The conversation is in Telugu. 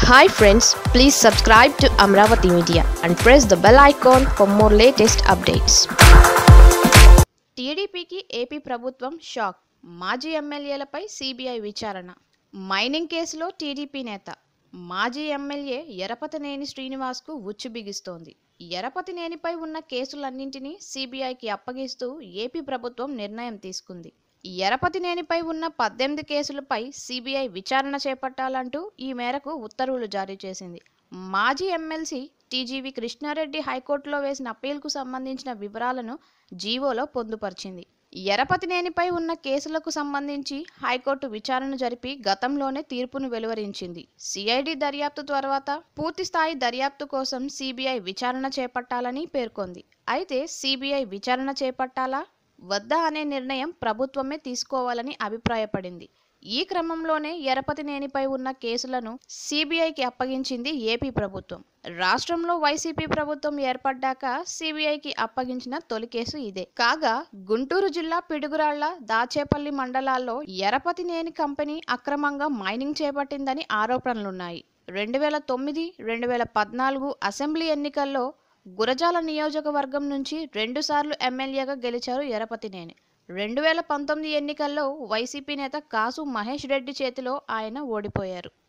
hi friends please subscribe to Amaravati media and press the bell icon for more latest updates టీడీపీకి ఏపీ ప్రభుత్వం షాక్ మాజీ ఎమ్మెల్యేలపై సిబిఐ విచారణ మైనింగ్ కేసులో టీడీపీ నేత మాజీ ఎమ్మెల్యే ఎరపతినేని శ్రీనివాస్కు ఉచ్చు బిగిస్తోంది ఎరపతినేనిపై ఉన్న కేసులన్నింటినీ సిబిఐకి అప్పగిస్తూ ఏపీ ప్రభుత్వం నిర్ణయం తీసుకుంది ఎరపతినేనిపై ఉన్న పద్దెనిమిది కేసులపై సిబిఐ విచారణ చేపట్టాలంటూ ఈ మేరకు ఉత్తర్వులు జారీ చేసింది మాజీ ఎమ్మెల్సీ టీజీవి కృష్ణారెడ్డి హైకోర్టులో వేసిన అప్పీల్కు సంబంధించిన వివరాలను జీవోలో పొందుపరిచింది ఎరపతినేనిపై ఉన్న కేసులకు సంబంధించి హైకోర్టు విచారణ జరిపి గతంలోనే తీర్పును వెలువరించింది సిఐడి దర్యాప్తు తర్వాత పూర్తి స్థాయి దర్యాప్తు కోసం సిబిఐ విచారణ చేపట్టాలని పేర్కొంది అయితే సిబిఐ విచారణ చేపట్టాలా వద్దా అనే నిర్ణయం ప్రభుత్వమే తీసుకోవాలని అభిప్రాయపడింది ఈ క్రమంలోనే ఎరపతినేనిపై ఉన్న కేసులను సిబిఐకి అప్పగించింది ఏపీ ప్రభుత్వం రాష్ట్రంలో వైసీపీ ప్రభుత్వం ఏర్పడ్డాక సిబిఐకి అప్పగించిన తొలి కేసు ఇదే కాగా గుంటూరు జిల్లా పిడుగురాళ్ల దాచేపల్లి మండలాల్లో ఎరపతినేని కంపెనీ అక్రమంగా మైనింగ్ చేపట్టిందని ఆరోపణలున్నాయి రెండు వేల తొమ్మిది రెండు వేల పద్నాలుగు అసెంబ్లీ ఎన్నికల్లో గురజాల నియోజకవర్గం నుంచి రెండుసార్లు ఎమ్మెల్యేగా గెలిచారు ఎరపతినేని రెండు వేల పంతొమ్మిది ఎన్నికల్లో వైసీపీ నేత కాసు మహేష్ రెడ్డి చేతిలో ఆయన ఓడిపోయారు